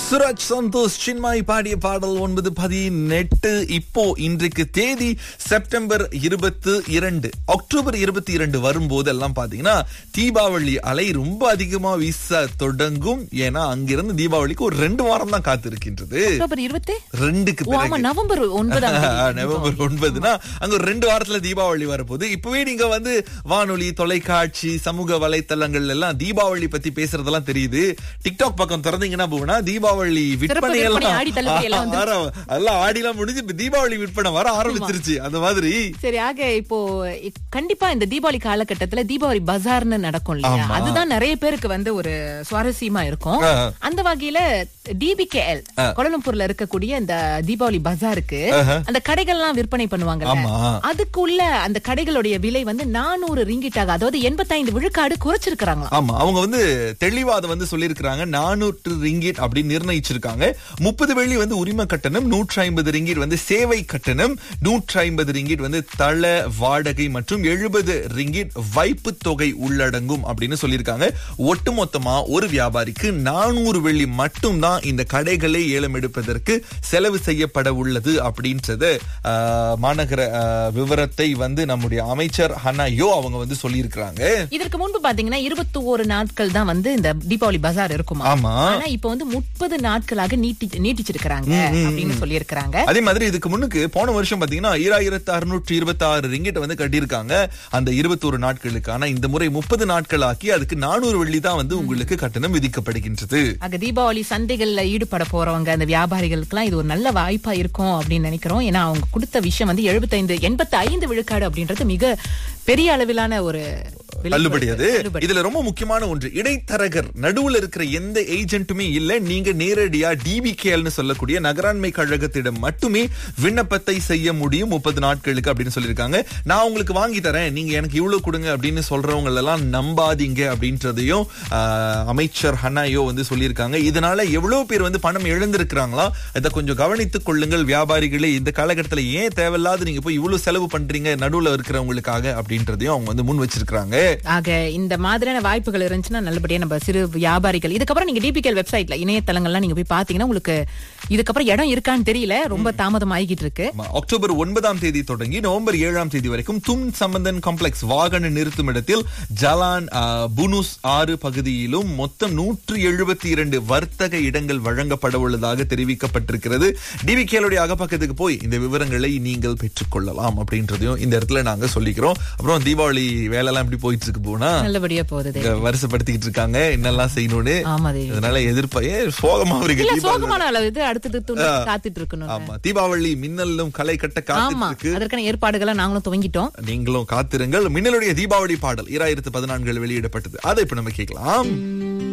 சுராஜ் சந்தோஷ் சின்மாய் பாடிய பாடல் ஒன்பது பதினெட்டு இப்போ இன்றைக்கு தேதி செப்டம்பர் இருபத்து இரண்டு அக்டோபர் இருபத்தி இரண்டு வரும்போது எல்லாம் பாத்தீங்கன்னா தீபாவளி அலை ரொம்ப அதிகமா வீச தொடங்கும் ஏன்னா அங்கிருந்து தீபாவளிக்கு ஒரு ரெண்டு வாரம் தான் காத்திருக்கின்றது அக்டோபர் இருபத்தி ரெண்டுக்கு ஓ, ஆமா பிறகு நவம்பர் ஒன்பதாம் தேதி. நவம்பர் ஒன்பதுனா அங்க ஒரு ரெண்டு வாரத்துல தீபாவளி வரப்போகுது இப்பவே நீங்க வந்து வானொலி தொலைக்காட்சி சமூக வலைத்தளங்கள் எல்லாம் தீபாவளி பத்தி பேசுறதெல்லாம் தெரியுது டிக்டாக் பக்கம் திறந்தீங்கன்னா போனா தீபாவளி விற்பனை விற்பனை, ஆடி தள்ளுபடி எல்லாம் எல்லாம் ஆர- எல்லாம் ஆடிலாம் முடிஞ்சு இப்ப தீபாவளி விற்பனை வர ஆரம்பிச்சிருச்சு அந்த மாதிரி சரி ஆக இப்போ இ- கண்டிப்பா இந்த தீபாவளி காலகட்டத்துல தீபாவளி பஜார்னு நடக்கும் இல்லையா ஆமா. அதுதான் நிறைய பேருக்கு வந்து ஒரு சுவாரஸ்யமா இருக்கும் ஆ. அந்த வகையில டிபிகேஎல் கோலம்பூர்ல இருக்கக்கூடிய இந்த தீபாவளி பஜாருக்கு அந்த கடைகள்லாம் விற்பனை பண்ணுவாங்க ஆமா. அதுக்குள்ள அந்த கடைகளுடைய விலை வந்து நானூறு ரிங்கிட்டாக அதாவது எண்பத்தைந்து விழுக்காடு குறைச்சிருக்கிறாங்களாம் ஆமா அவங்க வந்து தெளிவா அதை வந்து சொல்லியிருக்கிறாங்க நானூற்று ரிங்கிட் அப்படின்னு நிர்ணயிச்சிருக்காங்க முப்பது வெள்ளி வந்து உரிம கட்டணம் நூற்றி ஐம்பது ரிங்கிட் வந்து சேவை கட்டணம் நூற்றி ஐம்பது ரிங்கிட் வந்து தள வாடகை மற்றும் எழுபது ரிங்கிட் வைப்பு தொகை உள்ளடங்கும் அப்படின்னு சொல்லியிருக்காங்க ஒட்டுமொத்தமா ஒரு வியாபாரிக்கு நானூறு வெள்ளி மட்டும்தான் இந்த கடைகளை ஏலம் எடுப்பதற்கு செலவு செய்யப்பட உள்ளது அப்படின்றது ஆஹ், மாநகர ஆஹ், விவரத்தை வந்து நம்முடைய அமைச்சர் ஹனா யோ அவங்க வந்து சொல்லியிருக்கிறாங்க இதற்கு முன்பு பாத்தீங்கன்னா இருபத்தி ஒரு நாட்கள் தான் வந்து இந்த தீபாவளி பஜார் இருக்குமா ஆமா ஆனா இப்ப வந்து முப்பது நாட்களாக நீட்டி நீட்டிச்சிருக்கிறாங்க அப்படின்னு சொல்லியிருக்கிறாங்க அதே மாதிரி இதுக்கு முன்னுக்கு போன வருஷம் பாத்தீங்கன்னா ஈராயிரத்து அறுநூற்று இருபத்தி ஆறு ரிங்கிட்ட வந்து கட்டியிருக்காங்க அந்த இருபத்தோரு நாட்களுக்கு ஆனா இந்த முறை முப்பது நாட்கள் ஆக்கி அதுக்கு நானூறு வெள்ளி தான் வந்து உங்களுக்கு கட்டணம் விதிக்கப்படுகின்றது ஆக தீபாவளி சந்தைகள்ல ஈடுபட போறவங்க அந்த வியாபாரிகளுக்கெல்லாம் இது ஒரு நல்ல வாய்ப்பா இருக்கும் அப்படின்னு நினைக்கிறோம் ஏன்னா அவங்க கொடுத்த விஷயம் வந்து எழுபத்தைந்து எண்பத்தி ஐந்து விழுக்காடு அப்படின்றது மிக பெரிய அளவிலான ஒரு விலை தள்ளுபடி அது தள்ளுபடி. இதுல ரொம்ப முக்கியமான ஒன்று இடைத்தரகர் நடுவுல இருக்கிற எந்த ஏஜென்ட்டுமே இல்ல நீங்க நேரடியா டிபிகேல்னு சொல்லக்கூடிய நகராண்மை கழகத்திடம் மட்டுமே விண்ணப்பத்தை செய்ய முடியும் முப்பது நாட்களுக்கு அப்படின்னு சொல்லியிருக்காங்க நான் உங்களுக்கு வாங்கி தரேன் நீங்க எனக்கு இவ்வளவு கொடுங்க அப்படின்னு சொல்றவங்க எல்லாம் நம்பாதீங்க அப்படின்றதையும் ஆஹ், அமைச்சர் ஹனாயோ வந்து சொல்லியிருக்காங்க இதனால எவ்வளவு பேர் வந்து பணம் இழந்திருக்கிறாங்களா இதை கொஞ்சம் கவனித்துக் கொள்ளுங்கள் வியாபாரிகளே இந்த காலகட்டத்துல ஏன் தேவையில்லாத நீங்க போய் இவ்வளவு செலவு பண்றீங்க நடுவுல இருக்கிறவங்களுக்காக அப்படின்றதையும் அவங்க வந்து முன் வச்சிருக்காங்க ஆக இந்த மாதிரியான வாய்ப்புகள் இருந்துச்சுன்னா நல்லபடியா நம்ம சிறு வியாபாரிகள் இதுக்கப்புறம் நீங்க டிபிகேல் வெப்சைட்ல இணையதளங்கள்லாம் நீங்க போய் பாத்தீங்கன்னா உங்களுக்கு இதுக்கப்புறம் இடம் இருக்கான்னு தெரியல ரொம்ப தாமதம் ஆகிட்டு இருக்கு ஆமா, அக்டோபர் ஒன்பதாம் தேதி தொடங்கி நவம்பர் ஏழாம் தேதி வரைக்கும் தும் சம்பந்தன் காம்ப்ளெக்ஸ் வாகன நிறுத்தும் இடத்தில் ஜலான் ஆ, புனுஸ் ஆறு பகுதியிலும் மொத்தம் நூற்று எழுபத்தி இரண்டு வர்த்தக இடங்கள் வழங்கப்பட உள்ளதாக தெரிவிக்கப்பட்டிருக்கிறது டிவிகேலுடைய அகப்பக்கத்துக்கு போய் இந்த விவரங்களை நீங்கள் பெற்றுக்கொள்ளலாம் அப்படின்றதையும் இந்த இடத்துல நாங்க சொல்லிக்கிறோம் அப்புறம் தீபாவளி வேலைலாம் எப்படி போயிட்டு இருக்கு போனா நல்லபடியா போகுது இங்க வருஷப்படுத்திக்கிட்டு இருக்காங்க என்னெல்லாம் செய்யணும்னு ஆமா தேவி. அதனால எதிர்ப்பையே சோகமா இருக்கு இல்ல தீபாவளி சோகமான அளவு இது அடுத்தது துணி காத்துட்டு இருக்கணும் ஆமா தீபாவளி மின்னலும் களை கட்ட காத்துட்டு ஆமா இருக்கு அதற்கான ஏற்பாடுகளை நாங்களும் துவங்கிட்டோம் நீங்களும் காத்திருங்கள் மின்னலுடைய தீபாவளி பாடல் இராயிரத்து பதினான்கில் வெளியிடப்பட்டது அதை இப்ப நம்ம கேட்கலாம்